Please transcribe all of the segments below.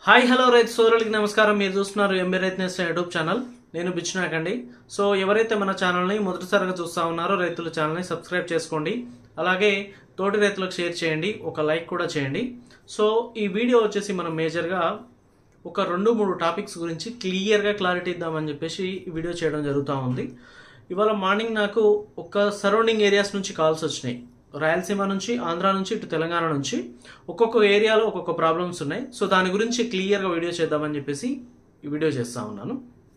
hi hello రైతు సోదరులకి నమస్కారం మీరు చూస్తున్నారు ఎంబీ రైతు నేస్తా యూట్యూబ్ ఛానల్ నేను బిచ్చునాక్ అండి సో ఎవరైతే మన ఛానల్ని మొదటిసారిగా చూస్తా ఉన్నారో రైతుల ఛానల్ని సబ్స్క్రైబ్ చేసుకోండి అలాగే తోటి రైతులకు షేర్ చేయండి ఒక లైక్ కూడా చేయండి సో ఈ వీడియో వచ్చేసి మనం మేజర్గా ఒక రెండు మూడు టాపిక్స్ గురించి క్లియర్గా క్లారిటీ ఇద్దామని చెప్పేసి ఈ వీడియో చేయడం జరుగుతూ ఉంది ఇవాళ మార్నింగ్ నాకు ఒక సరౌండింగ్ ఏరియాస్ నుంచి కాల్స్ వచ్చినాయి రాయలసీమ నుంచి ఆంధ్ర నుంచి ఇటు తెలంగాణ నుంచి ఒక్కొక్క ఏరియాలో ఒక్కొక్క ప్రాబ్లమ్స్ ఉన్నాయి సో దాని గురించి క్లియర్గా వీడియో చేద్దామని చెప్పేసి ఈ వీడియో చేస్తా ఉన్నాను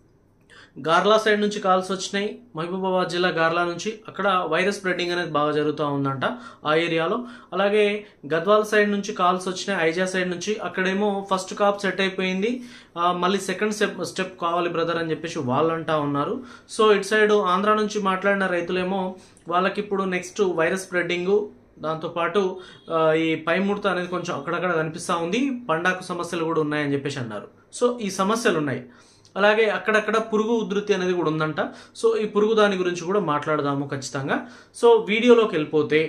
గార్లా సైడ్ నుంచి కాల్స్ వచ్చినాయి మహబూబాబాద్ జిల్లా గార్లా నుంచి అక్కడ వైరస్ స్ప్రెడ్డింగ్ అనేది బాగా జరుగుతూ ఉందంట ఆ ఏరియాలో అలాగే గద్వాల్ సైడ్ నుంచి కాల్స్ వచ్చినాయి ఐజా సైడ్ నుంచి అక్కడేమో ఫస్ట్ కాప్ సెట్ అయిపోయింది ఆ, మళ్ళీ సెకండ్ స్టెప్ స్టెప్ కావాలి బ్రదర్ అని చెప్పేసి వాళ్ళు అంటా ఉన్నారు సో ఇటు సైడ్ ఆంధ్ర నుంచి మాట్లాడిన రైతులేమో వాళ్ళకి ఇప్పుడు నెక్స్ట్ వైరస్ స్ప్రెడ్డింగ్ దాంతోపాటు ఆ, ఈ పై ముడత అనేది కొంచెం అక్కడక్కడ కనిపిస్తూ ఉంది పండాకు సమస్యలు కూడా ఉన్నాయని చెప్పేసి అన్నారు సో ఈ సమస్యలు ఉన్నాయి అలాగే అక్కడక్కడ పురుగు ఉధృతి అనేది కూడా ఉందంట సో ఈ పురుగు దాని గురించి కూడా మాట్లాడదాము ఖచ్చితంగా సో వీడియోలోకి వెళ్ళిపోతే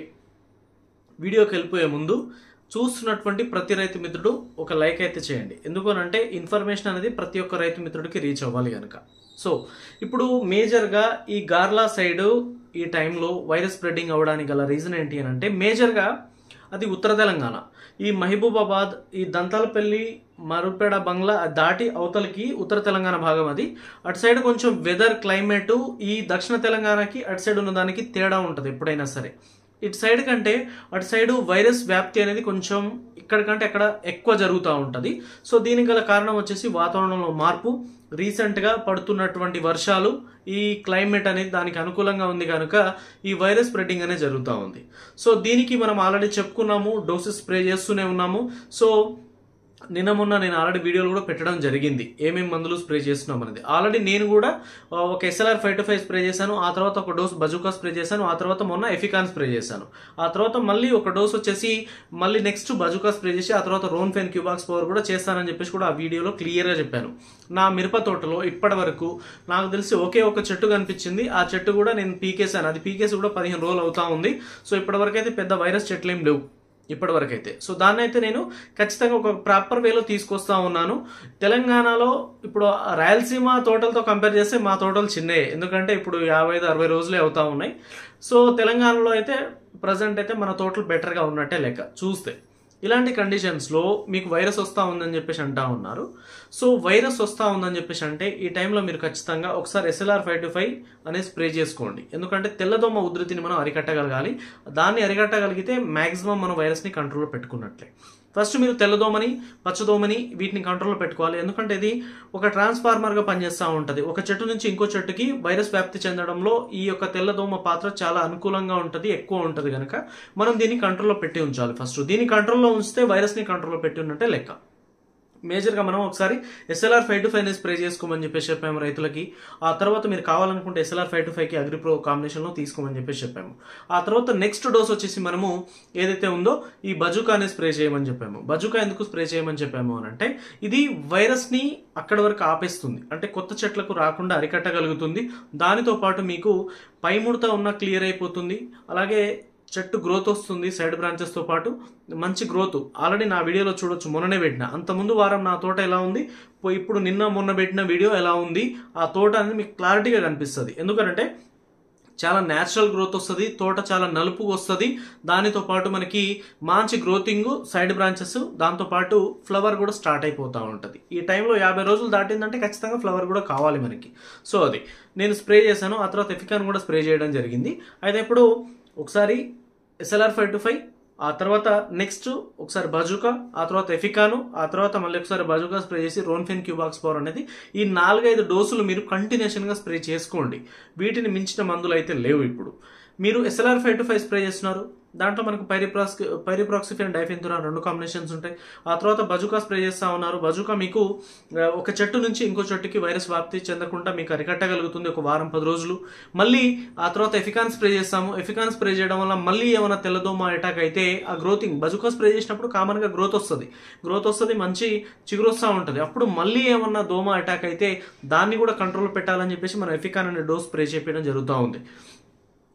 వీడియోకి వెళ్ళిపోయే ముందు చూస్తున్నటువంటి ప్రతి రైతు మిత్రుడు ఒక లైక్ అయితే చేయండి ఎందుకనంటే ఇన్ఫర్మేషన్ అనేది ప్రతి ఒక్క రైతు మిత్రుడికి రీచ్ అవ్వాలి కనుక సో ఇప్పుడు మేజర్గా ఈ గార్లా సైడ్ ఈ టైంలో వైరస్ స్ప్రెడ్డింగ్ అవ్వడానికి గల రీజన్ ఏంటి అని అంటే మేజర్గా అది ఉత్తర తెలంగాణ ఈ మహబూబాబాద్ ఈ దంతాలపల్లి మరుపేడ బంగ్లా దాటి అవతలకి ఉత్తర తెలంగాణ భాగం అది అటు సైడ్ కొంచెం వెదర్ క్లైమేట్ ఈ దక్షిణ తెలంగాణకి అటు సైడ్ ఉన్న దానికి తేడా ఉంటుంది ఎప్పుడైనా సరే ఇటు సైడ్ కంటే అటు సైడ్ వైరస్ వ్యాప్తి అనేది కొంచెం ఇక్కడ కంటే అక్కడ ఎక్కువ జరుగుతూ ఉంటుంది సో దీనికి గల కారణం వచ్చేసి వాతావరణంలో మార్పు రీసెంట్గా పడుతున్నటువంటి వర్షాలు ఈ క్లైమేట్ అనేది దానికి అనుకూలంగా ఉంది కనుక ఈ వైరస్ స్ప్రెడ్డింగ్ అనేది జరుగుతూ ఉంది సో దీనికి మనం ఆల్రెడీ చెప్పుకున్నాము డోసెస్ స్ప్రే చేస్తూనే ఉన్నాము సో నిన్న మొన్న నేను ఆల్రెడీ వీడియోలు కూడా పెట్టడం జరిగింది ఏమేమి మందులు స్ప్రే చేస్తున్నాం అనేది ఆల్రెడీ నేను కూడా ఆ, ఒక SLR five two five spray చేశాను ఆ తర్వాత ఒక డోస్ బజుకా స్ప్రే చేశాను ఆ తర్వాత మొన్న ఎఫికాన్ స్ప్రే చేశాను ఆ తర్వాత మళ్ళీ ఒక డోస్ వచ్చేసి మళ్ళీ నెక్స్ట్ బజుకా స్ప్రే చేసి ఆ తర్వాత రోన్ ఫెన్ క్యూబాక్స్ పవర్ కూడా చేస్తానని చెప్పేసి కూడా ఆ వీడియోలో క్లియర్గా చెప్పాను నా మిరప తోటలో ఇప్పటి వరకు నాకు తెలిసి ఒకే ఒక చెట్టు కనిపించింది ఆ చెట్టు కూడా నేను పీకేసాను అది పీకేసి కూడా పదిహేను రోజులు అవుతా ఉంది సో ఇప్పటివరకు అయితే పెద్ద వైరస్ చెట్లు ఏం లేవు ఇప్పటి వరకు అయితే సో దాన్ని అయితే నేను ఖచ్చితంగా ఒక ప్రాపర్ వేలో తీసుకొస్తా ఉన్నాను తెలంగాణలో ఇప్పుడు రాయలసీమ తోటలతో కంపేర్ చేస్తే మా తోటలు చిన్నయే ఎందుకంటే ఇప్పుడు యాభై ఐదు అరవై రోజులే అవుతా ఉన్నాయి సో తెలంగాణలో అయితే ప్రజెంట్ అయితే మన తోటలు బెటర్గా ఉన్నట్టే లెక్క చూస్తే ఇలాంటి కండిషన్స్లో మీకు వైరస్ వస్తూ ఉందని చెప్పేసి అంటా ఉన్నారు సో వైరస్ వస్తూ ఉందని చెప్పేసి అంటే ఈ టైంలో మీరు ఖచ్చితంగా ఒకసారి ఎస్ఎల్ఆర్ ఫైవ్ టు ఫైవ్ అనేది స్ప్రే చేసుకోండి ఎందుకంటే తెల్లదోమ ఉధృతిని మనం అరికట్టగలగాలి దాన్ని అరికట్టగలిగితే మాక్సిమం మనం వైరస్ని కంట్రోల్లో పెట్టుకున్నట్లే ఫస్ట్ మీరు తెల్లదోమని పచ్చదోమని వీటిని కంట్రోల్లో పెట్టుకోవాలి ఎందుకంటే ఇది ఒక ట్రాన్స్ఫార్మర్గా పనిచేస్తూ ఉంటుంది ఒక చెట్టు నుంచి ఇంకో చెట్టుకి వైరస్ వ్యాప్తి చెందడంలో ఈ యొక్క తెల్లదోమ పాత్ర చాలా అనుకూలంగా ఉంటుంది ఎక్కువ ఉంటుంది కనుక మనం దీన్ని కంట్రోల్లో పెట్టి ఉంచాలి ఫస్ట్ దీన్ని కంట్రోల్లో ఉంచితే వైరస్ని కంట్రోల్లో పెట్టి ఉన్నట్టే లెక్క మేజర్గా మనం ఒకసారి SLR five two five spray చేసుకోమని చెప్పేసి చెప్పాము రైతులకి ఆ తర్వాత మీరు కావాలనుకుంటే ఎస్ఎల్ఆర్ ఫైవ్ టు ఫైవ్కి అగ్రిప్రో కాంబినేషన్లో తీసుకోమని చెప్పేసి చెప్పాము ఆ తర్వాత నెక్స్ట్ డోస్ వచ్చేసి మనము ఏదైతే ఉందో ఈ బజుకానే స్ప్రే చేయమని చెప్పాము బజుకా ఎందుకు స్ప్రే చేయమని చెప్పాము అని అంటే ఇది వైరస్ని అక్కడి వరకు ఆపేస్తుంది అంటే కొత్త చెట్లకు రాకుండా అరికట్టగలుగుతుంది దానితో పాటు మీకు పై ముడత ఉన్న క్లియర్ అయిపోతుంది అలాగే చెట్టు గ్రోత్ వస్తుంది సైడ్ బ్రాంచెస్తో పాటు మంచి గ్రోత్ ఆల్రెడీ నా వీడియోలో చూడొచ్చు మొన్ననే పెట్టిన అంత ముందు వారం నా తోట ఎలా ఉంది పో- ఇప్పుడు నిన్న మొన్న పెట్టిన వీడియో ఎలా ఉంది ఆ తోట అనేది మీకు క్లారిటీగా కనిపిస్తుంది ఎందుకంటే చాలా న్యాచురల్ గ్రోత్ వస్తుంది తోట చాలా నలుపు వస్తుంది దానితో పాటు మనకి మంచి గ్రోతింగ్ సైడ్ బ్రాంచెస్ దాంతో పాటు ఫ్లవర్ కూడా స్టార్ట్ అయిపోతూ ఉంటుంది ఈ టైంలో యాభై రోజులు దాటిందంటే ఖచ్చితంగా ఫ్లవర్ కూడా కావాలి మనకి సో అది నేను స్ప్రే చేశాను ఆ తర్వాత ఎఫికాన్ కూడా స్ప్రే చేయడం జరిగింది అయితే ఇప్పుడు ఒకసారి ఎస్ఎల్ఆర్ ఫైవ్ టు ఫైవ్ ఆ తర్వాత నెక్స్ట్ ఒకసారి బజుకా ఆ తర్వాత ఎఫికాను ఆ తర్వాత మళ్ళీ ఒకసారి బజుకా స్ప్రే చేసి రోన్ఫెన్ క్యూబాక్స్ పవర్ అనేది ఈ నాలుగైదు డోసులు మీరు కంటిన్యూషన్గా స్ప్రే చేసుకోండి వీటిని మించిన మందులు అయితే లేవు ఇప్పుడు మీరు SLR five two five spray చేస్తున్నారు దాంట్లో మనకు పైరిప్రాక్స్ పైరిప్రాక్సిఫిన్ డైఫెన్తురాన్ రెండు కాంబినేషన్స్ ఉంటాయి ఆ తర్వాత బజుకా స్ప్రే చేస్తా ఉన్నారు బజుకా మీకు ఆ, ఒక చెట్టు నుంచి ఇంకో చెట్టుకి వైరస్ వ్యాప్తి చెందకుండా మీకు అరికట్టగలుగుతుంది ఒక వారం పది రోజులు మళ్ళీ ఆ తర్వాత ఎఫికాన్ స్ప్రే చేస్తాము ఎఫికాన్ స్ప్రే చేయడం వల్ల మళ్ళీ ఏమైనా తెల్లదోమ అటాక్ అయితే ఆ గ్రోతింగ్ బజుకా స్ప్రే చేసినప్పుడు కామన్గా గ్రోత్ వస్తుంది గ్రోత్ వస్తుంది మంచి చిగురు వస్తూ ఉంటుంది అప్పుడు మళ్ళీ ఏమన్నా దోమ అటాక్ అయితే దాన్ని కూడా కంట్రోల్ పెట్టాలని చెప్పేసి మనం ఎఫికాన్ అనే డోస్ స్ప్రే చేయడం జరుగుతూ ఉంది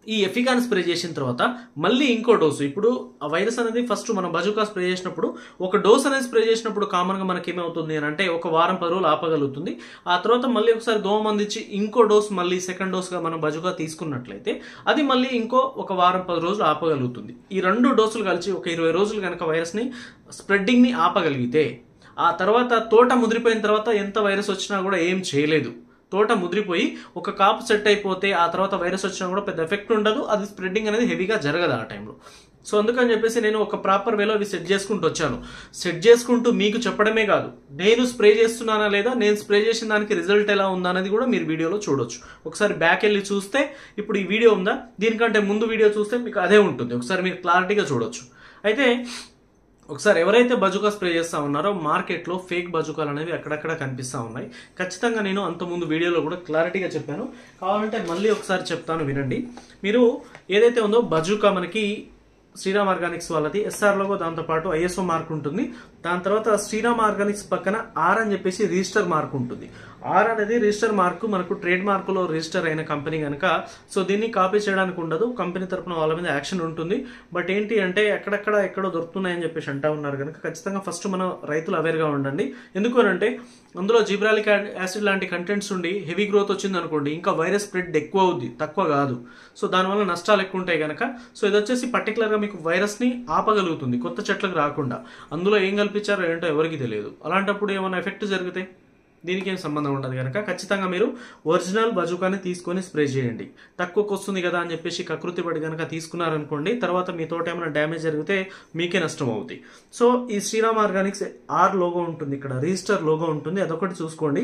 ఈ ఎఫికాన్ స్ప్రే చేసిన తర్వాత మళ్ళీ ఇంకో డోసు ఇప్పుడు ఆ వైరస్ అనేది ఫస్ట్ మనం బజుకా స్ప్రే చేసినప్పుడు ఒక డోస్ అనేది స్ప్రే చేసినప్పుడు కామన్గా మనకి ఏమవుతుంది అని అంటే ఒక వారం పది రోజులు ఆపగలుగుతుంది ఆ తర్వాత మళ్ళీ ఒకసారి దోమ అందించి ఇంకో డోస్ మళ్ళీ సెకండ్ డోస్గా మనం బజుకా తీసుకున్నట్లయితే అది మళ్ళీ ఇంకో ఒక వారం పది రోజులు ఆపగలుగుతుంది ఈ రెండు డోసులు కలిసి ఒక ఇరవై రోజులు కనుక వైరస్ని స్ప్రెడ్డింగ్ని ఆపగలిగితే ఆ తర్వాత తోట ముదిరిపోయిన తర్వాత ఎంత వైరస్ వచ్చినా కూడా ఏం చేయలేదు తోట ముదిరిపోయి ఒక కాపు సెట్ అయిపోతే ఆ తర్వాత వైరస్ వచ్చినా కూడా పెద్ద ఎఫెక్ట్ ఉండదు అది స్ప్రెడ్డింగ్ అనేది హెవీగా జరగదు ఆ టైంలో సో అందుకని చెప్పేసి నేను ఒక ప్రాపర్ వేలో అవి సెట్ చేసుకుంటూ వచ్చాను సెట్ చేసుకుంటూ మీకు చెప్పడమే కాదు నేను స్ప్రే చేస్తున్నానా లేదా నేను స్ప్రే చేసిన దానికి రిజల్ట్ ఎలా ఉందా అనేది కూడా మీరు వీడియోలో చూడొచ్చు ఒకసారి బ్యాక్ వెళ్ళి చూస్తే ఇప్పుడు ఈ వీడియో ఉందా దీనికంటే ముందు వీడియో చూస్తే మీకు అదే ఉంటుంది ఒకసారి మీరు క్లారిటీగా చూడొచ్చు అయితే ఒకసారి ఎవరైతే బజుకా స్ప్రే చేస్తా ఉన్నారో మార్కెట్లో ఫేక్ బజుకాలు అనేవి అక్కడక్కడ కనిపిస్తూ ఉన్నాయి ఖచ్చితంగా నేను అంతకుముందు వీడియోలో కూడా క్లారిటీగా చెప్పాను కావాలంటే మళ్ళీ ఒకసారి చెప్తాను వినండి మీరు ఏదైతే ఉందో బజుకా మనకి శ్రీరామ్ ఆర్గానిక్స్ వాళ్ళది ఎస్ఆర్ లోగో దాంతోపాటు ఐఎస్ఓ మార్క్ ఉంటుంది దాని తర్వాత శ్రీరామ్ ఆర్గానిక్స్ పక్కన ఆర్ అని చెప్పేసి రిజిస్టర్ మార్క్ ఉంటుంది ఆర్ అనేది రిజిస్టర్ మార్క్ మనకు ట్రేడ్ మార్కులో రిజిస్టర్ అయిన కంపెనీ కనుక సో దీన్ని కాపీ చేయడానికి ఉండదు కంపెనీ తరపున వాళ్ళ మీద యాక్షన్ ఉంటుంది బట్ ఏంటి అంటే ఎక్కడెక్కడ ఎక్కడో దొరుకుతున్నాయని చెప్పేసి అంటా ఉన్నారు కనుక ఖచ్చితంగా ఫస్ట్ మనం రైతులు అవేర్గా ఉండండి ఎందుకు అని అంటే అందులో జిబ్రాలిక్ యాసిడ్ లాంటి కంటెంట్స్ ఉండి హెవీ గ్రోత్ వచ్చింది అనుకోండి ఇంకా వైరస్ స్ప్రెడ్ ఎక్కువ అవుద్ది తక్కువ కాదు సో దానివల్ల నష్టాలు ఎక్కువ ఉంటాయి కనుక సో ఇది వచ్చేసి పర్టికులర్గా మీకు వైరస్ని ఆపగలుగుతుంది కొత్త చెట్లకు రాకుండా అందులో ఏం కల్పించారో ఏంటో ఎవరికి తెలియదు అలాంటప్పుడు ఏమైనా ఎఫెక్ట్ జరిగితే దీనికి ఏం సంబంధం ఉండదు కనుక ఖచ్చితంగా మీరు ఒరిజినల్ బజుకాని తీసుకొని స్ప్రే చేయండి తక్కువకు వస్తుంది కదా అని చెప్పేసి కకృతి పడి కనుక తీసుకున్నారనుకోండి తర్వాత మీ తోట ఏమైనా డ్యామేజ్ జరిగితే మీకే నష్టం అవుతుంది సో ఈ శ్రీరామ్ ఆర్గానిక్స్ ఆర్ లోగో ఉంటుంది ఇక్కడ రిజిస్టర్ లోగో ఉంటుంది అదొకటి చూసుకోండి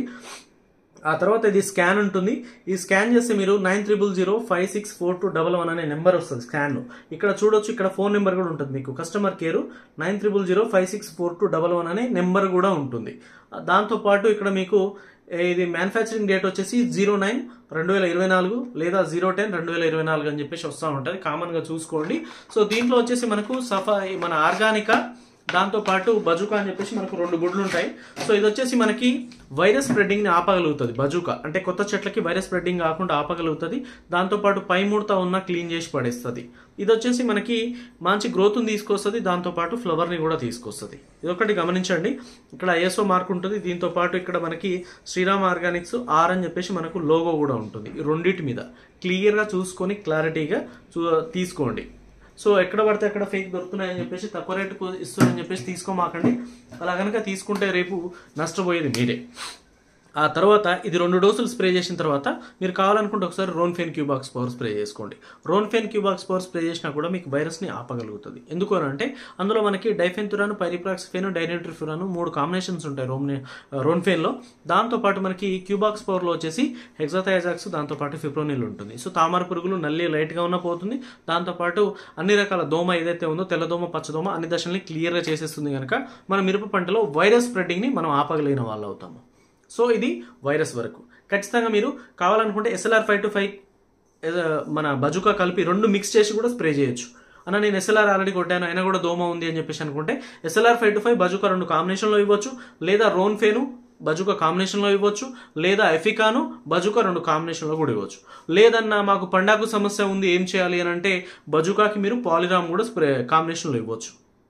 ఆ తర్వాత ఇది స్కాన్ ఉంటుంది ఈ స్కాన్ చేస్తే మీరు nine triple zero five six four two double one అనే నెంబర్ వస్తుంది స్కాన్ ఇక్కడ చూడొచ్చు ఇక్కడ ఫోన్ నెంబర్ కూడా ఉంటుంది మీకు customer care nine triple zero five six four two double one అనే నెంబర్ కూడా ఉంటుంది దాంతో పాటు ఇక్కడ మీకు ఇది మ్యానుఫ్యాక్చరింగ్ డేట్ వచ్చేసి జీరో నైన్ రెండు వేల ఇరవై నాలుగు లేదా జీరో టెన్ రెండు వేల ఇరవై నాలుగు అని చెప్పేసి వస్తూ ఉంటుంది కామన్గా చూసుకోండి సో దీంట్లో వచ్చేసి మనకు సఫా మన ఆర్గానికా దాంతో పాటు బజుకా అని చెప్పేసి మనకు రెండు గుడ్లు ఉంటాయి సో ఇది వచ్చేసి మనకి వైరస్ స్ప్రెడ్డింగ్ ని ఆపగలుగుతుంది బజుకా అంటే కొత్త చెట్లకి వైరస్ స్ప్రెడ్డింగ్ కాకుండా ఆపగలుగుతుంది దాంతో పాటు పై ముడత ఉన్న క్లీన్ చేసి పడేస్తుంది ఇది వచ్చేసి మనకి మంచి గ్రోత్ తీసుకొస్తుంది దాంతో పాటు ఫ్లవర్ ని కూడా తీసుకొస్తుంది ఇది ఒకటి గమనించండి ఇక్కడ ఐఎస్ఓ మార్క్ ఉంటుంది దీంతో పాటు ఇక్కడ మనకి శ్రీరామ్ ఆర్గానిక్స్ ఆర్ అని చెప్పేసి మనకు లోగో కూడా ఉంటుంది ఈ రెండింటి మీద క్లియర్ గా చూసుకొని క్లారిటీగా చూ తీసుకోండి సో ఎక్కడ పడితే అక్కడ ఫేక్ దొరుకుతున్నాయని చెప్పేసి తక్కువ రేటుకు ఇస్తున్నారని చెప్పేసి తీసుకోమాకండి అలా కనుక తీసుకుంటే రేపు నష్టపోయేది మీరే ఆ తర్వాత ఇది రెండు డోసులు స్ప్రే చేసిన తర్వాత మీరు కావాలనుకుంటే ఒకసారి రోన్ఫెన్ క్యూబాక్స్ పవర్ స్ప్రే చేసుకోండి రోన్ఫెన్ క్యూబాక్స్ పవర్ స్ప్రే చేసినా కూడా మీకు వైరస్ని ఆపగలుగుతుంది ఎందుకు అని అంటే అందులో మనకి డైఫెన్తురాను పైరిప్రాక్సిఫెన్ డైనెట్రిఫ్యూరాను మూడు కాంబినేషన్స్ ఉంటాయి రోమ్నే రోన్ఫెన్లో దాంతోపాటు మనకి క్యూబాక్స్ పవర్లో వచ్చేసి హెక్సాథైజాక్స్ దాంతోపాటు ఫిప్రోనిల్ ఉంటుంది సో తామర పురుగులు నల్లి లైట్గా ఉన్న పోతుంది దాంతోపాటు అన్ని రకాల దోమ ఏదైతే ఉందో తెల్లదోమ పచ్చదోమ అన్ని దశల్ని క్లియర్గా చేసేస్తుంది కనుక మన మిరప పంటలో వైరస్ స్ప్రెడ్డింగ్ని మనం ఆపగలిగిన వాళ్ళు అవుతాము సో ఇది వైరస్ వరకు ఖచ్చితంగా మీరు కావాలనుకుంటే ఎస్ఎల్ఆర్ ఫైవ్ టు ఫైవ్ మన బజుకా కలిపి రెండు మిక్స్ చేసి కూడా స్ప్రే చేయొచ్చు అన్న నేను ఎస్ఎల్ఆర్ ఆల్రెడీ కొట్టాను అయినా కూడా దోమ ఉంది అని చెప్పేసి అనుకుంటే SLR five two five bazooka రెండు కాంబినేషన్లో ఇవ్వచ్చు లేదా రోన్ ఫేను బజుకా కాంబినేషన్లో ఇవ్వచ్చు లేదా ఎఫికాను బజుకా రెండు కాంబినేషన్లో కూడా ఇవ్వచ్చు లేదన్నా మాకు పండాకు సమస్య ఉంది ఏం చేయాలి అని అంటే బజుకాకి మీరు పాలిరామ్ కూడా స్ప్రే కాంబినేషన్లో ఇవ్వచ్చు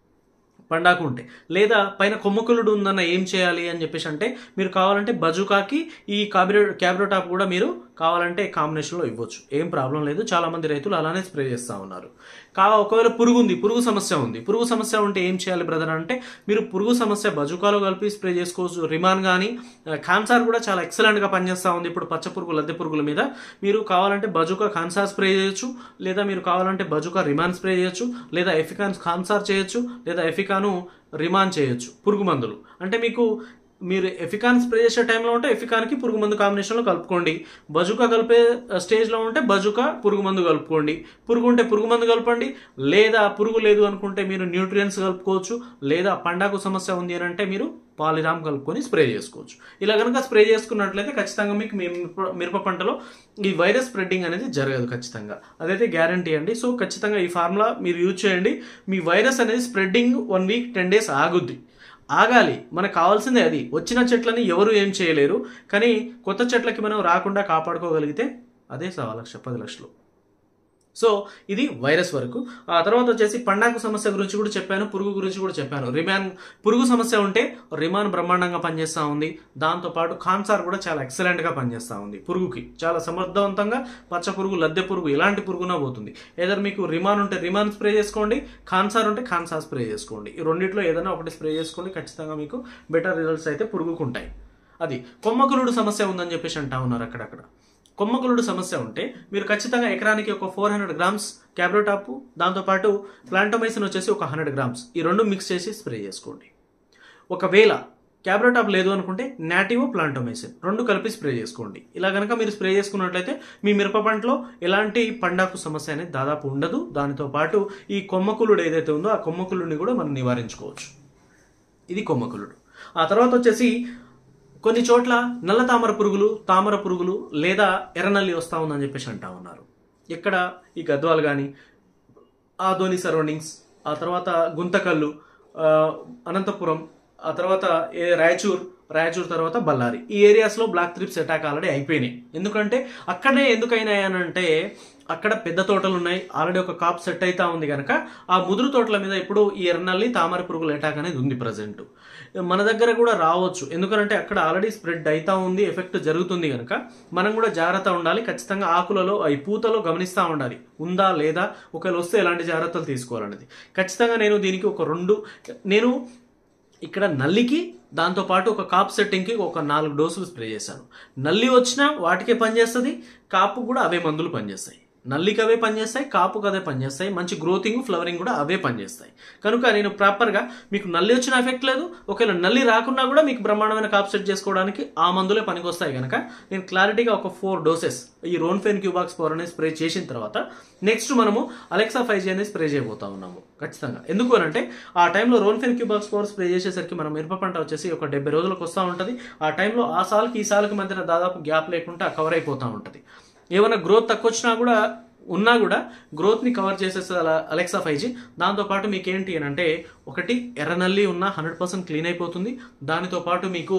పండాకు ఉంటే లేదా పైన కొమ్మకులుడు ఉందన్న ఏం చేయాలి అని చెప్పేసి అంటే మీరు కావాలంటే బజుకాకి ఈ కాబిరో క్యాబ్రో టాప్ కూడా మీరు కావాలంటే కాంబినేషన్లో ఇవ్వచ్చు ఏం ప్రాబ్లం లేదు చాలా మంది రైతులు అలానే స్ప్రే చేస్తూ ఉన్నారు కా ఒకవేళ పురుగు ఉంది పురుగు సమస్య ఉంది పురుగు సమస్య ఉంటే ఏం చేయాలి బ్రదర్ అంటే మీరు పురుగు సమస్య బజుకాలో కలిపి స్ప్రే చేసుకోవచ్చు రిమాన్ కానీ ఖాన్సార్ కూడా చాలా ఎక్సలెంట్గా పనిచేస్తూ ఉంది ఇప్పుడు పచ్చ పురుగు లద్దె పురుగుల మీద మీరు కావాలంటే బజుకా ఖాన్సార్ స్ప్రే చేయొచ్చు లేదా మీరు కావాలంటే బజుకా రిమాన్ స్ప్రే చేయొచ్చు లేదా ఎఫికాన్ ఖాన్సార్ చేయొచ్చు లేదా ఎఫికాను రిమాన్ చేయొచ్చు పురుగు మందులు అంటే మీకు మీరు ఎఫికాన్ స్ప్రే చేసే టైంలో ఉంటే ఎఫికాన్కి పురుగు మందు కాంబినేషన్లో కలుపుకోండి బజుకా కలిపే స్టేజ్లో ఉంటే బజుకా పురుగు మందు కలుపుకోండి పురుగు ఉంటే పురుగు మందు కలపండి లేదా పురుగు లేదు అనుకుంటే మీరు న్యూట్రియన్స్ కలుపుకోవచ్చు లేదా పండాకు సమస్య ఉంది అని అంటే మీరు పాలిరామ్ కలుపుకొని స్ప్రే చేసుకోవచ్చు ఇలా కనుక స్ప్రే చేసుకున్నట్లయితే ఖచ్చితంగా మీకు మీ మిరప- మిరప పంటలో ఈ వైరస్ స్ప్రెడ్డింగ్ అనేది జరగదు ఖచ్చితంగా అదైతే గ్యారంటీ అండి సో ఖచ్చితంగా ఈ ఫార్ములా మీరు యూజ్ చేయండి మీ వైరస్ అనేది spreading one week ten days ఆగుద్ది ఆగాలి మనకు కావాల్సిందే అది వచ్చిన చెట్లని ఎవరు ఏం చేయలేరు కానీ కొత్త చెట్లకి మనం రాకుండా కాపాడుకోగలిగితే అదే సవా లక్ష పది లక్షలు సో ఇది వైరస్ వరకు ఆ తర్వాత వచ్చేసి పండాకు సమస్య గురించి కూడా చెప్పాను పురుగు గురించి కూడా చెప్పాను రిమాన్ పురుగు సమస్య ఉంటే రిమాన్ బ్రహ్మాండంగా పనిచేస్తూ ఉంది దాంతోపాటు ఖాన్సార్ కూడా చాలా ఎక్సలెంట్గా పనిచేస్తూ ఉంది పురుగుకి చాలా సమర్థవంతంగా పచ్చ పురుగు లద్దె పురుగు ఇలాంటి పురుగున పోతుంది ఏదైనా మీకు రిమాన్ ఉంటే రిమాన్ స్ప్రే చేసుకోండి ఖాన్సార్ ఉంటే ఖాన్సార్ స్ప్రే చేసుకోండి ఈ రెండిట్లో ఏదైనా ఒకటి స్ప్రే చేసుకోండి ఖచ్చితంగా మీకు బెటర్ రిజల్ట్స్ అయితే పురుగుకు ఉంటాయి అది కొమ్మకులుడు సమస్య ఉందని చెప్పేసి అంటా ఉన్నారు అక్కడక్కడ కొమ్మకులుడు సమస్య ఉంటే మీరు ఖచ్చితంగా ఎకరానికి ఒక ఫోర్ హండ్రెడ్ గ్రామ్స్ క్యాబ్రోటాపు దాంతోపాటు ప్లాంటోమైసిన్ వచ్చేసి ఒక హండ్రెడ్ గ్రామ్స్ ఈ రెండు మిక్స్ చేసి స్ప్రే చేసుకోండి ఒకవేళ క్యాబ్రోటాప్ లేదు అనుకుంటే నాటివో ప్లాంటోమైసిన్ రెండు కలిపి స్ప్రే చేసుకోండి ఇలా కనుక మీరు స్ప్రే చేసుకున్నట్లయితే మీ మిరప పంటలో ఎలాంటి పండాకు సమస్య అనేది దాదాపు ఉండదు దానితో పాటు ఈ కొమ్మకులుడు ఏదైతే ఉందో ఆ కొమ్మకులుడిని కూడా మనం నివారించుకోవచ్చు ఇది కొమ్మకులుడు ఆ తర్వాత వచ్చేసి కొన్ని చోట్ల నల్ల తామర పురుగులు తామర పురుగులు లేదా ఎర్రనల్లి వస్తా ఉందని చెప్పేసి అంటా ఉన్నారు ఇక్కడ ఈ గద్వాలు కానీ ఆ ధోని సరౌండింగ్స్ ఆ తర్వాత గుంతకల్లు ఆ, అనంతపురం ఆ తర్వాత ఏ రాయచూర్ రాయచూర్ తర్వాత బళ్ళారి ఈ ఏరియాస్లో బ్లాక్ త్రిప్స్ అటాక్ ఆల్రెడీ అయిపోయినాయి ఎందుకంటే అక్కడనే ఎందుకైనాయనంటే అక్కడ పెద్ద తోటలు ఉన్నాయి ఆల్రెడీ ఒక కాప్ సెట్ అవుతా ఉంది కనుక ఆ ముదురు తోటల మీద ఇప్పుడు ఈ ఎర్రనల్లి తామర పురుగుల అటాక్ అనేది ఉంది ప్రజెంట్ మన దగ్గర కూడా రావచ్చు ఎందుకంటే అక్కడ ఆల్రెడీ స్ప్రెడ్ అవుతా ఉంది ఎఫెక్ట్ జరుగుతుంది కనుక మనం కూడా జాగ్రత్త ఉండాలి ఖచ్చితంగా ఆకులలో ఈ పూతలో గమనిస్తూ ఉండాలి ఉందా లేదా ఒకవేళ వస్తే ఎలాంటి జాగ్రత్తలు తీసుకోవాలనేది ఖచ్చితంగా నేను దీనికి ఒక రెండు నేను ఇక్కడ నల్లికి దాంతోపాటు ఒక కాప్ సెట్టింగ్కి ఒక నాలుగు డోసులు స్ప్రే చేశాను నల్లి వచ్చినా వాటికే పనిచేస్తుంది కాపు కూడా అవే మందులు పనిచేస్తాయి నల్లికి అవే పనిచేస్తాయి కాపుకి అదే పనిచేస్తాయి మంచి గ్రోతింగ్ ఫ్లవరింగ్ కూడా అవే పనిచేస్తాయి కనుక నేను ప్రాపర్గా మీకు నల్లి వచ్చిన ఎఫెక్ట్ లేదు ఒకవేళ నల్లి రాకున్నా కూడా మీకు బ్రహ్మాండమైన కాప్ సెట్ చేసుకోవడానికి ఆ మందులే పనికొస్తాయి కనుక నేను క్లారిటీగా ఒక ఫోర్ డోసెస్ ఈ రోన్ఫెన్ క్యూబాక్స్ పవర్ అనేది స్ప్రే చేసిన తర్వాత నెక్స్ట్ మనము అలెక్సా ఫైవ్ జీ అనేది స్ప్రే చేయబోతా ఉన్నాము ఖచ్చితంగా ఎందుకు అని అంటే ఆ టైంలో రోన్ఫెన్ క్యూబాక్స్ పవర్ స్ప్రే చేసేసరికి మనం మిరప పంట వచ్చేసి ఒక డెబ్బై రోజులకు వస్తూ ఉంటుంది ఆ టైంలో ఆ సాల్కి ఈ సాల్కి మధ్యన దాదాపు గ్యాప్ లేకుండా కవర్ అయిపోతూ ఉంటుంది ఏమైనా గ్రోత్ తక్కువ వచ్చినా కూడా ఉన్నా కూడా గ్రోత్ని కవర్ చేసేస్తుంది అలా అలెక్సా ఫైవ్ జీ దాంతోపాటు మీకు ఏంటి అని అంటే ఒకటి ఎర్రనల్లి ఉన్న హండ్రెడ్ పర్సెంట్ క్లీన్ అయిపోతుంది దానితో పాటు మీకు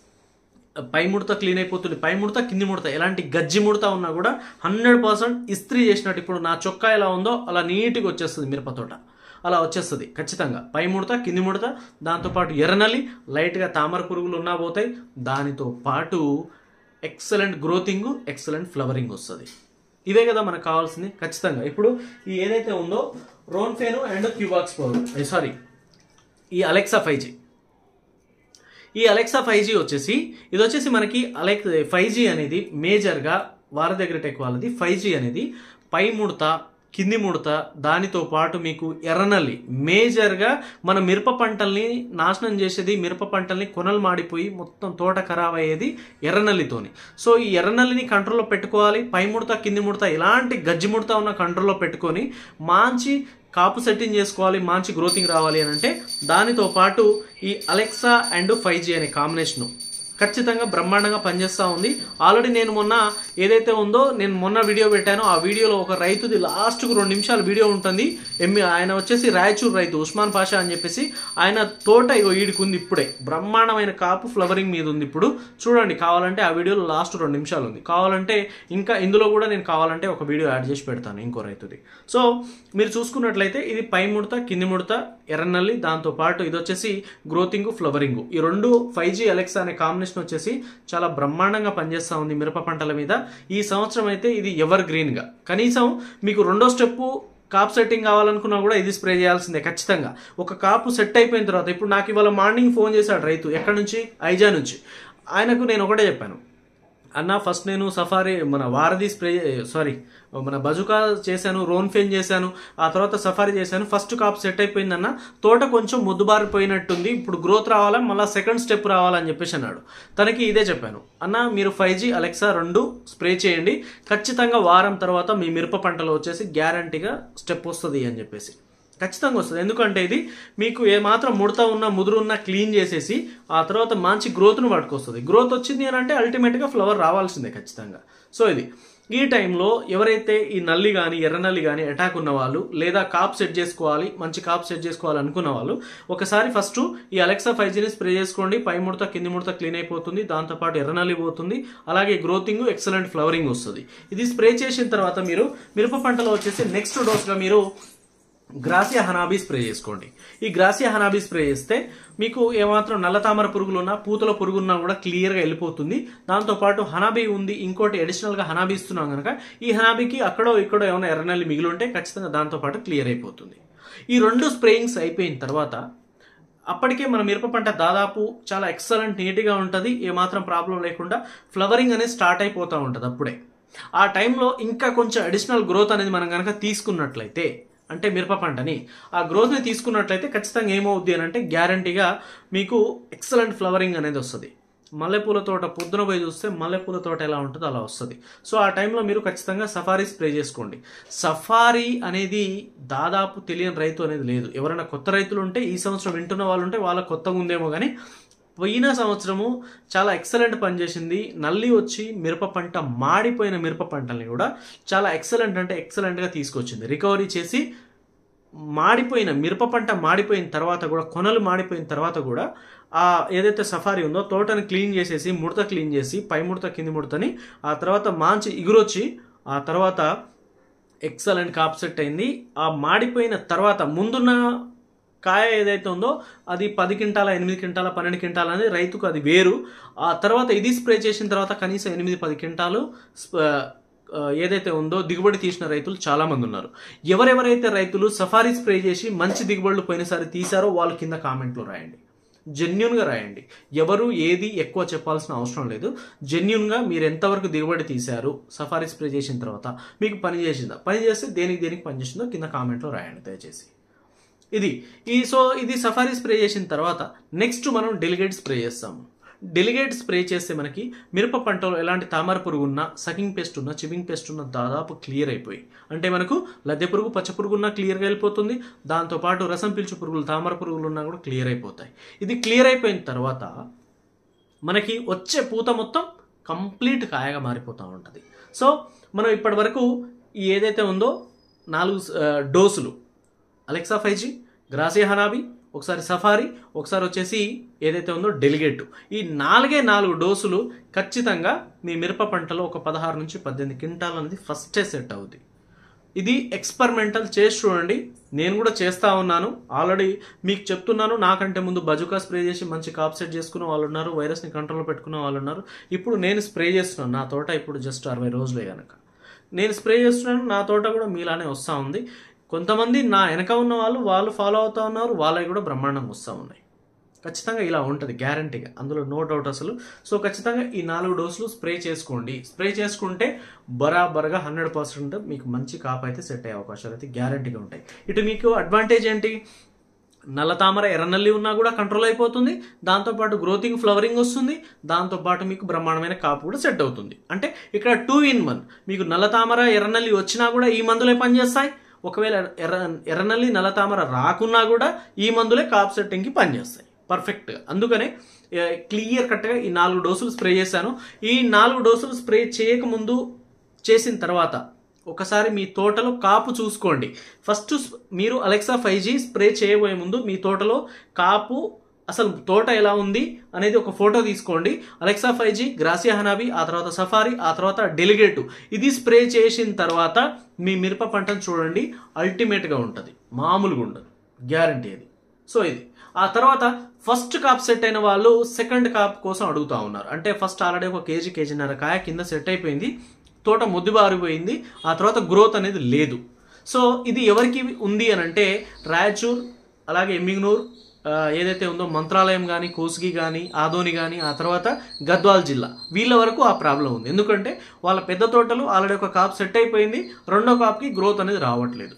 పై ముడత క్లీన్ అయిపోతుంది పై ముడత కింది ముడత ఎలాంటి గజ్జి ముడత ఉన్నా కూడా హండ్రెడ్ పర్సెంట్ ఇస్త్రీ చేసినట్టు ఇప్పుడు నా చొక్కా ఎలా ఉందో అలా నీట్గా వచ్చేస్తుంది మిరపతోట అలా వచ్చేస్తుంది ఖచ్చితంగా పై ముడత కింది ముడత దాంతోపాటు ఎర్రనల్లి లైట్గా తామర పురుగులు ఉన్నా పోతాయి దానితో పాటు ఎక్సలెంట్ గ్రోతింగ్ ఎక్సలెంట్ ఫ్లవరింగ్ వస్తుంది ఇవే కదా మనకు కావాల్సింది ఖచ్చితంగా ఇప్పుడు ఈ ఏదైతే ఉందో రోన్ఫేను అండ్ క్యూబాక్స్ పవర్ సారీ ఈ అలెక్సా ఫైవ్ జీ ఈ అలెక్సా ఫైవ్ జీ వచ్చేసి ఇది వచ్చేసి మనకి అలెక్ ఫైవ్ జీ అనేది మేజర్గా వారి దగ్గర టెక్ వాళ్ళది ఫైవ్ జీ అనేది పై ముడత కింది ముడత దానితో పాటు మీకు ఎర్రనల్లి మేజర్గా మన మిరప పంటల్ని నాశనం చేసేది మిరప పంటల్ని కొనలు మాడిపోయి మొత్తం తోట ఖరాబ్ అయ్యేది ఎర్రనల్లితోని సో ఈ ఎర్రనల్లిని కంట్రోల్లో పెట్టుకోవాలి పై ముడత కింది ముడత ఎలాంటి గజ్జి ముడత ఉన్న కంట్రోల్లో పెట్టుకొని మంచి కాపు సెట్టింగ్ చేసుకోవాలి మంచి గ్రోతింగ్ రావాలి అని అంటే దానితో పాటు ఈ అలెక్సా అండ్ ఫైవ్ జీ అనే కాంబినేషను ఖచ్చితంగా బ్రహ్మాండంగా పనిచేస్తూ ఉంది ఆల్రెడీ నేను మొన్న ఏదైతే ఉందో నేను మొన్న వీడియో పెట్టానో ఆ వీడియోలో ఒక రైతుది లాస్ట్కు రెండు నిమిషాల వీడియో ఉంటుంది ఎమ్మి ఆయన వచ్చేసి రాయచూర్ రైతు ఉస్మాన్ పాషా అని చెప్పేసి ఆయన తోట ఇగో ఈడికి ఉంది ఇప్పుడే బ్రహ్మాండమైన కాపు ఫ్లవరింగ్ మీద ఉంది ఇప్పుడు చూడండి కావాలంటే ఆ వీడియోలో లాస్ట్ రెండు నిమిషాలు ఉంది కావాలంటే ఇంకా ఇందులో కూడా నేను కావాలంటే ఒక వీడియో యాడ్ చేసి పెడతాను ఇంకో రైతుది సో మీరు చూసుకున్నట్లయితే ఇది పై ముడత కింది ముడత ఎర్రనల్లి దాంతో పాటు ఇది వచ్చేసి గ్రోతింగ్ ఫ్లవరింగ్ ఈ రెండు ఫైవ్ జీ అలెక్సా అనే కాంబినేషన్ వచ్చేసి చాలా బ్రహ్మాండంగా పనిచేస్తూ ఉంది మిరప పంటల మీద ఈ సంవత్సరం అయితే ఇది ఎవర్ గ్రీన్గా కనీసం మీకు రెండో స్టెప్పు కాప్ సెట్టింగ్ కావాలనుకున్నా కూడా ఇది స్ప్రే చేయాల్సిందే ఖచ్చితంగా ఒక కాపు సెట్ అయిపోయిన తర్వాత ఇప్పుడు నాకు ఇవాళ మార్నింగ్ ఫోన్ చేశాడు రైతు ఎక్కడి నుంచి ఐజా నుంచి ఆయనకు నేను ఒకటే చెప్పాను అన్న ఫస్ట్ నేను సఫారీ మన వారధి స్ప్రే సారీ మన బజుకా చేశాను రోన్ ఫెన్ చేశాను ఆ తర్వాత సఫారీ చేశాను ఫస్ట్ కాప్ సెట్ అయిపోయిందన్న తోట కొంచెం ముద్దుబారిపోయినట్టుంది ఇప్పుడు గ్రోత్ రావాలా మళ్ళీ సెకండ్ స్టెప్ రావాలని చెప్పేసి అన్నాడు తనకి ఇదే చెప్పాను అన్న మీరు ఫైవ్ జీ అలెక్సా రెండు స్ప్రే చేయండి ఖచ్చితంగా వారం తర్వాత మీ మిరప పంటలో వచ్చేసి గ్యారంటీగా స్టెప్ వస్తుంది అని చెప్పేసి ఖచ్చితంగా వస్తుంది ఎందుకంటే ఇది మీకు ఏమాత్రం ముడత ఉన్నా ముదురు ఉన్నా క్లీన్ చేసేసి ఆ తర్వాత మంచి గ్రోత్ను పట్టుకొస్తుంది గ్రోత్ వచ్చింది అని అంటే అల్టిమేట్గా ఫ్లవర్ రావాల్సిందే ఖచ్చితంగా సో ఇది ఈ టైంలో ఎవరైతే ఈ నల్లి కానీ ఎర్ర నల్లి కానీ అటాక్ ఉన్న వాళ్ళు లేదా కాప్ సెట్ చేసుకోవాలి మంచి కాప్ సెట్ చేసుకోవాలి అనుకున్న వాళ్ళు ఒకసారి ఫస్ట్ ఈ అలెక్సా ఫైవ్ జీని స్ప్రే చేసుకోండి పై ముడత కింది ముడత క్లీన్ అయిపోతుంది దాంతోపాటు ఎర్ర నల్లి పోతుంది అలాగే గ్రోతింగ్ ఎక్సలెంట్ ఫ్లవరింగ్ వస్తుంది ఇది స్ప్రే చేసిన తర్వాత మీరు మిరప పంటలో వచ్చేసి నెక్స్ట్ డోస్గా మీరు గ్రాసియా హనాబీ స్ప్రే చేసుకోండి ఈ గ్రాసియా హనాబీ స్ప్రే చేస్తే మీకు ఏమాత్రం నల్ల తామర పురుగులు ఉన్నా పూతల పురుగున్నా కూడా క్లియర్గా వెళ్ళిపోతుంది దాంతోపాటు హనాబీ ఉంది ఇంకోటి అడిషనల్గా హనాబీ ఇస్తున్నాం కనుక ఈ హనాబీకి అక్కడో ఇక్కడో ఏమైనా ఎర్రనల్లి మిగిలి ఉంటే ఖచ్చితంగా దాంతోపాటు క్లియర్ అయిపోతుంది ఈ రెండు స్ప్రేయింగ్స్ అయిపోయిన తర్వాత అప్పటికే మన మిరప పంట దాదాపు చాలా ఎక్సలెంట్ నీట్గా ఉంటుంది ఏమాత్రం ప్రాబ్లం లేకుండా ఫ్లవరింగ్ అనేది స్టార్ట్ అయిపోతూ ఉంటుంది అప్పుడే ఆ టైంలో ఇంకా కొంచెం అడిషనల్ గ్రోత్ అనేది మనం కనుక తీసుకున్నట్లయితే అంటే మిరప పంటని ఆ గ్రోత్ని తీసుకున్నట్లయితే ఖచ్చితంగా ఏమవుద్ది అని అంటే గ్యారంటీగా మీకు ఎక్సలెంట్ ఫ్లవరింగ్ అనేది వస్తుంది మల్లెపూల తోట పొద్దున పోయి చూస్తే మల్లెపూల తోట ఎలా ఉంటుందో అలా వస్తుంది సో ఆ టైంలో మీరు ఖచ్చితంగా సఫారీ స్ప్రే చేసుకోండి సఫారీ అనేది దాదాపు తెలియని రైతు అనేది లేదు ఎవరైనా కొత్త రైతులు ఉంటే ఈ సంవత్సరం వింటున్న వాళ్ళు ఉంటే వాళ్ళ కొత్తగా ఉందేమో కానీ పోయిన సంవత్సరము చాలా ఎక్సలెంట్ పనిచేసింది నల్లి వచ్చి మిరప పంట మాడిపోయిన మిరప పంటల్ని కూడా చాలా ఎక్సలెంట్ అంటే ఎక్సలెంట్గా తీసుకొచ్చింది రికవరీ చేసి మాడిపోయిన మిరప పంట మాడిపోయిన తర్వాత కూడా కొనలు మాడిపోయిన తర్వాత కూడా ఆ ఏదైతే సఫారీ ఉందో తోటని క్లీన్ చేసేసి ముడత క్లీన్ చేసి పై ముడత కింది ముడతని ఆ తర్వాత మంచి ఇగురొచ్చి ఆ తర్వాత ఎక్సలెంట్ కాప్ సెట్ అయింది ఆ మాడిపోయిన తర్వాత ముందున్న కాయ ఏదైతే ఉందో అది పది క్వింటాల ఎనిమిది క్వింటాల పన్నెండు క్వింటాల అనేది రైతుకు అది వేరు ఆ తర్వాత ఇది స్ప్రే చేసిన తర్వాత కనీసం ఎనిమిది పది క్వింటాలు స్ప- ఆ, ఏదైతే ఉందో దిగుబడి తీసిన రైతులు చాలా మంది ఉన్నారు ఎవరెవరైతే రైతులు సఫారీ స్ప్రే చేసి మంచి దిగుబడులు పోయినసారి తీశారో వాళ్ళు కింద కామెంట్లో రాయండి జెన్యున్గా రాయండి ఎవరు ఏది ఎక్కువ చెప్పాల్సిన అవసరం లేదు జెన్యున్గా మీరు ఎంతవరకు దిగుబడి తీశారు సఫారీ స్ప్రే చేసిన తర్వాత మీకు పని చేసిందా పని చేస్తే దేనికి దేనికి పని చేసిందో కింద కామెంట్లో రాయండి దయచేసి ఇది ఈ సో ఇది సఫారీ స్ప్రే చేసిన తర్వాత నెక్స్ట్ మనం డెలిగేట్ స్ప్రే చేస్తాము డెలిగేట్ స్ప్రే చేస్తే మనకి మిరప పంటలో ఎలాంటి తామర పురుగు ఉన్నా సకింగ్ పెస్ట్ ఉన్నా చివింగ్ పెస్ట్ ఉన్నా దాదాపు క్లియర్ అయిపోయి అంటే మనకు లద్దె పురుగు పచ్చ పురుగు ఉన్నా క్లియర్గా వెళ్ళిపోతుంది దాంతోపాటు రసం పీల్చు పురుగులు తామర పురుగులు ఉన్నా కూడా క్లియర్ అయిపోతాయి ఇది క్లియర్ అయిపోయిన తర్వాత మనకి వచ్చే పూత మొత్తం కంప్లీట్ కాయగా మారిపోతూ ఉంటుంది సో మనం ఇప్పటి వరకు ఈ ఏదైతే ఉందో నాలుగు ఆ, డోసులు Alexa five G Gracia Hanabi ఒకసారి సఫారీ ఒకసారి వచ్చేసి ఏదైతే ఉందో డెలిగేట్ ఈ నాలుగే నాలుగు డోసులు ఖచ్చితంగా మీ మిరప పంటలో ఒక పదహారు నుంచి పద్దెనిమిది క్వింటాల్ అనేది ఫస్టే సెట్ అవుద్ది ఇది ఎక్స్పెరిమెంటల్ చేసి చూడండి నేను కూడా చేస్తా ఉన్నాను ఆల్రెడీ మీకు చెప్తున్నాను నాకంటే ముందు బజుకా స్ప్రే చేసి మంచి కాప్ సెట్ చేసుకున్న వాళ్ళు ఉన్నారు వైరస్ని కంట్రోల్లో పెట్టుకున్న వాళ్ళు ఉన్నారు ఇప్పుడు నేను స్ప్రే చేస్తున్నాను నా తోట ఇప్పుడు జస్ట్ అరవై రోజులే కనుక నేను స్ప్రే చేస్తున్నాను నా తోట కూడా మీలానే వస్తూ ఉంది కొంతమంది నా వెనక ఉన్న వాళ్ళు వాళ్ళు ఫాలో అవుతా ఉన్నారు వాళ్ళవి కూడా బ్రహ్మాండంగా వస్తూ ఉన్నాయి ఖచ్చితంగా ఇలా ఉంటుంది గ్యారంటీగా అందులో నో డౌట్ అసలు సో ఖచ్చితంగా ఈ నాలుగు డోసులు స్ప్రే చేసుకోండి స్ప్రే చేసుకుంటే బరాబర్గా హండ్రెడ్ పర్సెంట్ మీకు మంచి కాపు అయితే సెట్ అయ్యే అవకాశాలు అయితే గ్యారంటీగా ఉంటాయి ఇటు మీకు అడ్వాంటేజ్ ఏంటి నల్ల తామర ఎర్రనల్లి ఉన్నా కూడా కంట్రోల్ అయిపోతుంది దాంతోపాటు గ్రోతింగ్ ఫ్లవరింగ్ వస్తుంది దాంతోపాటు మీకు బ్రహ్మాండమైన కాపు కూడా సెట్ అవుతుంది అంటే ఇక్కడ టూ ఇన్ వన్ మీకు నల్ల తామర ఎర్రనల్లి వచ్చినా కూడా ఈ మందులే పనిచేస్తాయి ఒకవేళ ఎర్ర ఎర్రనల్లి నల్ల తామర రాకున్నా కూడా ఈ మందులే కాప్ సెట్టింగ్కి పనిచేస్తాయి పర్ఫెక్ట్గా అందుకనే క్లియర్ కట్గా ఈ నాలుగు డోసులు స్ప్రే చేశాను ఈ నాలుగు డోసులు స్ప్రే చేయకముందు చేసిన తర్వాత ఒకసారి మీ తోటలో కాపు చూసుకోండి ఫస్ట్ స్- మీరు అలెక్సా ఫైవ్ జీ స్ప్రే చేయబోయే ముందు మీ తోటలో కాపు అసలు తోట ఎలా ఉంది అనేది ఒక ఫోటో తీసుకోండి Alexa five G Gracia Hanabi ఆ తర్వాత సఫారీ ఆ తర్వాత డెలిగేటు ఇది స్ప్రే చేసిన తర్వాత మీ మిరప పంటను చూడండి అల్టిమేట్గా ఉంటుంది మామూలుగా ఉండదు గ్యారంటీ అది సో ఇది ఆ తర్వాత ఫస్ట్ కాప్ సెట్ అయిన వాళ్ళు సెకండ్ కాప్ కోసం అడుగుతా ఉన్నారు అంటే ఫస్ట్ ఆల్రెడీ ఒక కేజీ కేజీన్నర కాయ కింద సెట్ అయిపోయింది తోట ముద్దుబారిపోయింది ఆ తర్వాత గ్రోత్ అనేది లేదు సో ఇది ఎవరికి ఉంది అని అంటే రాయచూర్ అలాగే ఎమ్మిగ్నూర్ ఆ, ఏదైతే ఉందో మంత్రాలయం కానీ కోస్గి కానీ ఆదోని కానీ ఆ తర్వాత గద్వాల్ జిల్లా వీళ్ళ వరకు ఆ ప్రాబ్లం ఉంది ఎందుకంటే వాళ్ళ పెద్ద తోటలు ఆల్రెడీ ఒక కాప్ సెట్ అయిపోయింది రెండో కాప్కి గ్రోత్ అనేది రావట్లేదు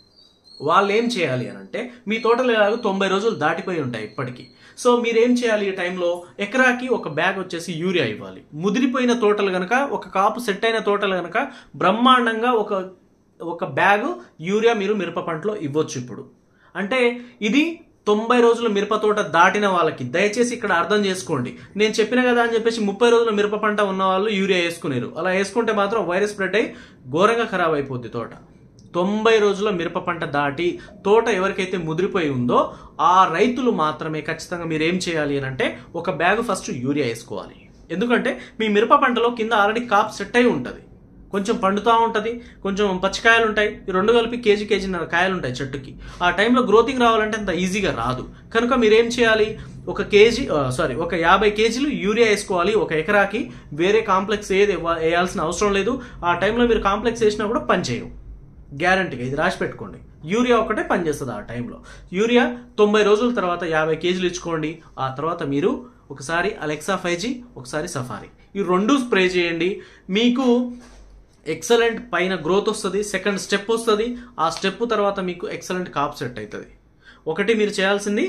వాళ్ళు ఏం చేయాలి అని అంటే మీ తోటలు ఎలాగో తొంభై రోజులు దాటిపోయి ఉంటాయి ఇప్పటికీ సో మీరేం చేయాలి ఈ టైంలో ఎకరాకి ఒక బ్యాగ్ వచ్చేసి యూరియా ఇవ్వాలి ముదిరిపోయిన తోటలు కనుక ఒక కాపు సెట్ అయిన తోటలు కనుక బ్రహ్మాండంగా ఒక ఒక బ్యాగ్ యూరియా మీరు మిరప పంటలో ఇవ్వచ్చు ఇప్పుడు అంటే ఇది తొంభై రోజుల మిరప తోట దాటిన వాళ్ళకి దయచేసి ఇక్కడ అర్థం చేసుకోండి నేను చెప్పిన కదా అని చెప్పేసి ముప్పై రోజుల మిరప పంట ఉన్న వాళ్ళు యూరియా వేసుకునేరు అలా వేసుకుంటే మాత్రం వైరస్ స్ప్రెడ్ అయ్యి ఘోరంగా ఖరాబ్ అయిపోద్ది తోట తొంభై రోజుల మిరప పంట దాటి తోట ఎవరికైతే ముదిరిపోయి ఉందో ఆ రైతులు మాత్రమే ఖచ్చితంగా మీరు ఏం చేయాలి అని అంటే ఒక బ్యాగ్ ఫస్ట్ యూరియా వేసుకోవాలి ఎందుకంటే మీ మిరప పంటలో కింద ఆల్రెడీ కాప్ సెట్ అయి ఉంటుంది కొంచెం పండుతూ ఉంటుంది కొంచెం పచ్చికాయలు ఉంటాయి ఈ రెండు కలిపి కేజీ కేజీన్నర కాయలు ఉంటాయి చెట్టుకి ఆ టైంలో గ్రోతింగ్ రావాలంటే అంత ఈజీగా రాదు కనుక మీరేం చేయాలి ఒక కేజీ సారీ ఒక యాభై కేజీలు యూరియా వేసుకోవాలి ఒక ఎకరాకి వేరే కాంప్లెక్స్ ఏది ఇవ్వ- వేయాల్సిన అవసరం లేదు ఆ టైంలో మీరు కాంప్లెక్స్ వేసినా కూడా పని చేయవు గ్యారంటీగా ఇది రాసి పెట్టుకోండి యూరియా ఒకటే పనిచేస్తుంది ఆ టైంలో యూరియా తొంభై రోజుల తర్వాత యాభై కేజీలు ఇచ్చుకోండి ఆ తర్వాత మీరు ఒకసారి అలెక్సా ఫైవ్ జీ ఒకసారి సఫారీ ఈ రెండు స్ప్రే చేయండి మీకు ఎక్సలెంట్ పైన గ్రోత్ వస్తుంది సెకండ్ స్టెప్ వస్తుంది ఆ స్టెప్ తర్వాత మీకు ఎక్సలెంట్ కాప్ సెట్ అవుతుంది ఒకటి మీరు చేయాల్సింది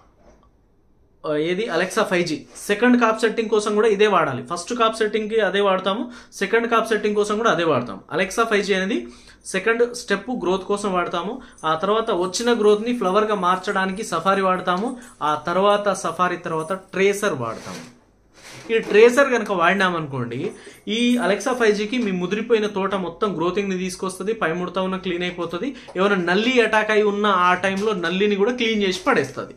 ఆ, ఏది అలెక్సా ఫైవ్ జీ సెకండ్ కాప్ సెట్టింగ్ కోసం కూడా ఇదే వాడాలి ఫస్ట్ కాప్ సెట్టింగ్కి అదే వాడతాము సెకండ్ కాప్ సెట్టింగ్ కోసం కూడా అదే వాడతాము అలెక్సా ఫైవ్ జీ అనేది సెకండ్ స్టెప్ గ్రోత్ కోసం వాడతాము ఆ తర్వాత వచ్చిన గ్రోత్ని ఫ్లవర్గా మార్చడానికి సఫారీ వాడతాము ఆ తర్వాత సఫారీ తర్వాత ట్రేసర్ వాడతాము ఈ ట్రేసర్ కనుక వాడినామనుకోండి ఈ అలెక్సా ఫైవ్ జీకి మీ ముదిరిపోయిన తోట మొత్తం గ్రోతింగ్ని తీసుకొస్తుంది పై ముడత ఉన్న క్లీన్ అయిపోతుంది ఏమైనా నల్లి అటాక్ అయి ఉన్న ఆ టైంలో నల్లిని కూడా క్లీన్ చేసి పడేస్తుంది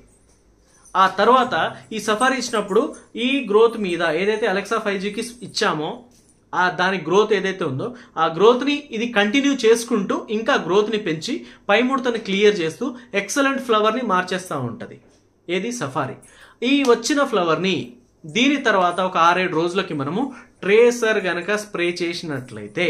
ఆ తర్వాత ఈ సఫారీ ఇచ్చినప్పుడు ఈ గ్రోత్ మీద ఏదైతే అలెక్సా ఫైవ్ జీకి ఇచ్చామో ఆ దాని గ్రోత్ ఏదైతే ఉందో ఆ గ్రోత్ని ఇది కంటిన్యూ చేసుకుంటూ ఇంకా గ్రోత్ని పెంచి పై ముడతని క్లియర్ చేస్తూ ఎక్సలెంట్ ఫ్లవర్ని మార్చేస్తూ ఉంటుంది ఏది సఫారీ ఈ వచ్చిన ఫ్లవర్ని దీని తర్వాత ఒక ఆరేడు రోజులకి మనము ట్రేసర్ గనక స్ప్రే చేసినట్లయితే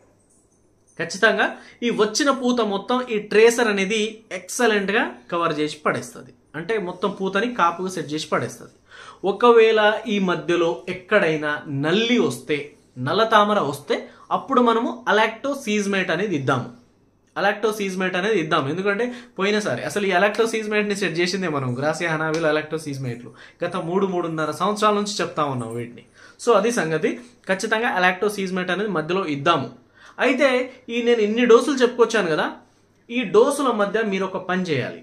ఖచ్చితంగా ఈ వచ్చిన పూత మొత్తం ఈ ట్రేసర్ అనేది ఎక్సలెంట్గా కవర్ చేసి పడేస్తుంది అంటే మొత్తం పూతని కాపుగా సెట్ చేసి పడేస్తుంది ఒకవేళ ఈ మధ్యలో ఎక్కడైనా నల్లి వస్తే నల్ల తామర వస్తే అప్పుడు మనము అలాక్టో సీజ్మేట్ అనేది ఇద్దాము అలాక్టో సీజ్మేట్ అనేది ఇద్దాం ఎందుకంటే పోయినసారి అసలు ఈ అలాక్టో సీజ్మేట్ని సెట్ చేసిందే మనం గ్రాసియా హనావిలో అలాక్టో సీజ్మేట్లు గత మూడు మూడున్నర సంవత్సరాల నుంచి చెప్తా ఉన్నాం వీటిని సో అది సంగతి ఖచ్చితంగా అలాక్టో సీజ్మేట్ అనేది మధ్యలో ఇద్దాము అయితే ఈ నేను ఇన్ని డోసులు చెప్పుకొచ్చాను కదా ఈ డోసుల మధ్య మీరు ఒక పని చేయాలి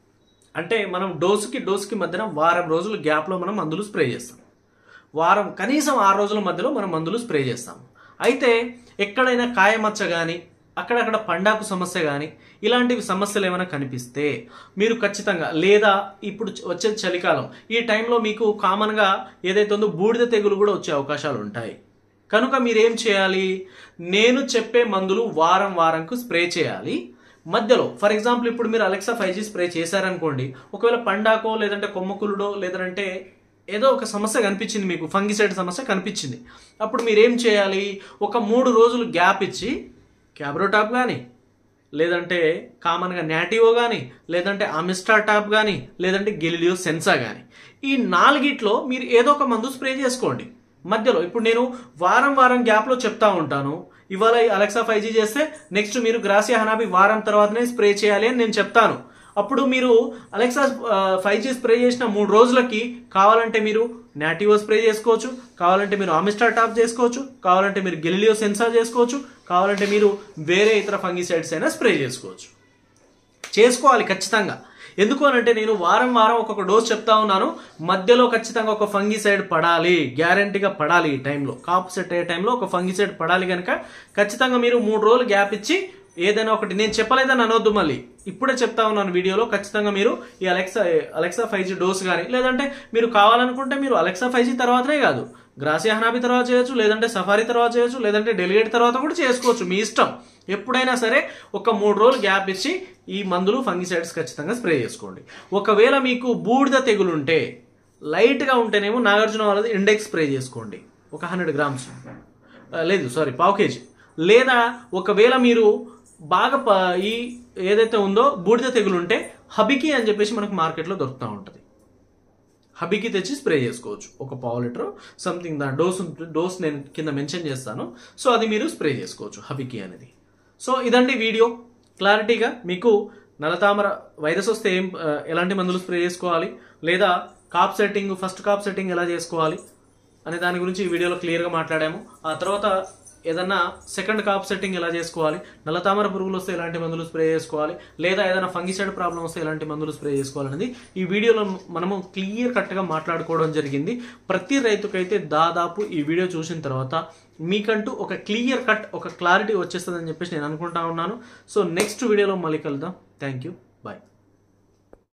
అంటే మనం డోసుకి డోసుకి మధ్యన వారం రోజులు గ్యాప్లో మనం మందులు స్ప్రే చేస్తాం వారం కనీసం ఆరు రోజుల మధ్యలో మనం మందులు స్ప్రే చేస్తాం అయితే ఎక్కడైనా కాయమచ్చ కానీ అక్కడక్కడ పండాకు సమస్య కానీ ఇలాంటివి సమస్యలు ఏమైనా కనిపిస్తే మీరు ఖచ్చితంగా లేదా ఇప్పుడు చ- వచ్చే చలికాలం ఈ టైంలో మీకు కామన్గా ఏదైతే ఉందో బూడిద తెగులు కూడా వచ్చే అవకాశాలు ఉంటాయి కనుక మీరేం చేయాలి నేను చెప్పే మందులు వారం వారంకు స్ప్రే చేయాలి మధ్యలో ఫర్ ఎగ్జాంపుల్ ఇప్పుడు మీరు అలెక్సా ఫైవ్ జీ స్ప్రే చేశారనుకోండి ఒకవేళ పండాకో లేదంటే కొమ్మకులుడో లేదంటే ఏదో ఒక సమస్య కనిపించింది మీకు ఫంగిసైడ్ సమస్య కనిపించింది అప్పుడు మీరేం చేయాలి ఒక మూడు రోజులు గ్యాప్ ఇచ్చి క్యాబ్రోటాప్ కానీ లేదంటే కామన్గా నాటివో కానీ లేదంటే అమిస్టా టాప్ కానీ లేదంటే గెలిలియో సెన్సా కానీ ఈ నాలుగిట్లో మీరు ఏదో ఒక మందు స్ప్రే చేసుకోండి మధ్యలో ఇప్పుడు నేను వారం వారం గ్యాప్లో చెప్తా ఉంటాను ఇవాళ ఈ అలెక్సా ఫైవ్ జీ చేస్తే నెక్స్ట్ మీరు గ్రాసియా హనాబి వారం తర్వాతనే స్ప్రే చేయాలి అని నేను చెప్తాను అప్పుడు మీరు అలెక్సా ఫైవ్ జీ స్ప్రే చేసిన మూడు రోజులకి కావాలంటే మీరు నాటివో స్ప్రే చేసుకోవచ్చు కావాలంటే మీరు ఆమిస్టా టాప్ చేసుకోవచ్చు కావాలంటే మీరు గెలిలియో సెన్సార్ చేసుకోవచ్చు కావాలంటే మీరు వేరే ఇతర ఫంగిసైడ్స్ అయినా స్ప్రే చేసుకోవచ్చు చేసుకోవాలి ఖచ్చితంగా ఎందుకు అనంటే నేను వారం వారం ఒక్కొక్క డోస్ చెప్తా ఉన్నాను మధ్యలో ఖచ్చితంగా ఒక ఫంగిసైడ్ పడాలి గ్యారంటీగా పడాలి ఈ టైంలో కాపు సెట్ అయ్యే టైంలో ఒక ఫంగిసైడ్ పడాలి కనుక ఖచ్చితంగా మీరు మూడు రోజులు గ్యాప్ ఇచ్చి ఏదైనా ఒకటి నేను చెప్పలేదని అనొద్దు మళ్ళీ ఇప్పుడే చెప్తా ఉన్నాను వీడియోలో ఖచ్చితంగా మీరు ఈ Alexa Alexa five G dose కానీ లేదంటే మీరు కావాలనుకుంటే మీరు అలెక్సా ఫైవ్ జీ తర్వాతనే కాదు గ్రాసియా హనాబి తర్వాత చేయొచ్చు లేదంటే సఫారీ తర్వాత చేయొచ్చు లేదంటే డెలిగేట్ తర్వాత కూడా చేసుకోవచ్చు మీ ఇష్టం ఎప్పుడైనా సరే ఒక మూడు రోజులు గ్యాప్ ఇచ్చి ఈ మందులు ఫంగిసైడ్స్ ఖచ్చితంగా స్ప్రే చేసుకోండి ఒకవేళ మీకు బూడిద తెగులుంటే లైట్గా ఉంటేనేమో నాగార్జున వాళ్ళది ఇండెక్స్ స్ప్రే చేసుకోండి ఒక హండ్రెడ్ గ్రామ్స్ ఆ, లేదు సారీ పావు కేజీ లేదా ఒకవేళ మీరు బాగా ప- ఈ ఏదైతే ఉందో బూడిద తెగులు ఉంటే హబికి అని చెప్పేసి మనకు మార్కెట్లో దొరుకుతూ ఉంటుంది హబీకి తెచ్చి స్ప్రే చేసుకోవచ్చు ఒక పావు లీటర్ సంథింగ్ దాని డోస్ ఉంటుంది డోస్ నేను కింద మెన్షన్ చేస్తాను సో అది మీరు స్ప్రే చేసుకోవచ్చు హబీకి అనేది సో ఇదండి వీడియో క్లారిటీగా మీకు నలతామర వైరస్ వస్తే ఏం ఆ, ఎలాంటి మందులు స్ప్రే చేసుకోవాలి లేదా కాప్ సెట్టింగ్ ఫస్ట్ కాప్ సెట్టింగ్ ఎలా చేసుకోవాలి అనే దాని గురించి ఈ వీడియోలో క్లియర్గా మాట్లాడాము ఆ తర్వాత ఏదన్నా సెకండ్ కాప్ సెట్టింగ్ ఎలా చేసుకోవాలి నల్ల తామర పురుగులు వస్తే ఎలాంటి మందులు స్ప్రే చేసుకోవాలి లేదా ఏదైనా ఫంగిసైడ్ ప్రాబ్లం వస్తే ఎలాంటి మందులు స్ప్రే చేసుకోవాలనేది ఈ వీడియోలో మనము క్లియర్ కట్గా మాట్లాడుకోవడం జరిగింది ప్రతి రైతుకైతే దాదాపు ఈ వీడియో చూసిన తర్వాత మీకంటూ ఒక క్లియర్ కట్ ఒక క్లారిటీ వచ్చేస్తుందని చెప్పేసి నేను అనుకుంటా ఉన్నాను సో నెక్స్ట్ వీడియోలో మళ్ళీ కలుద్దాం థ్యాంక్ యూ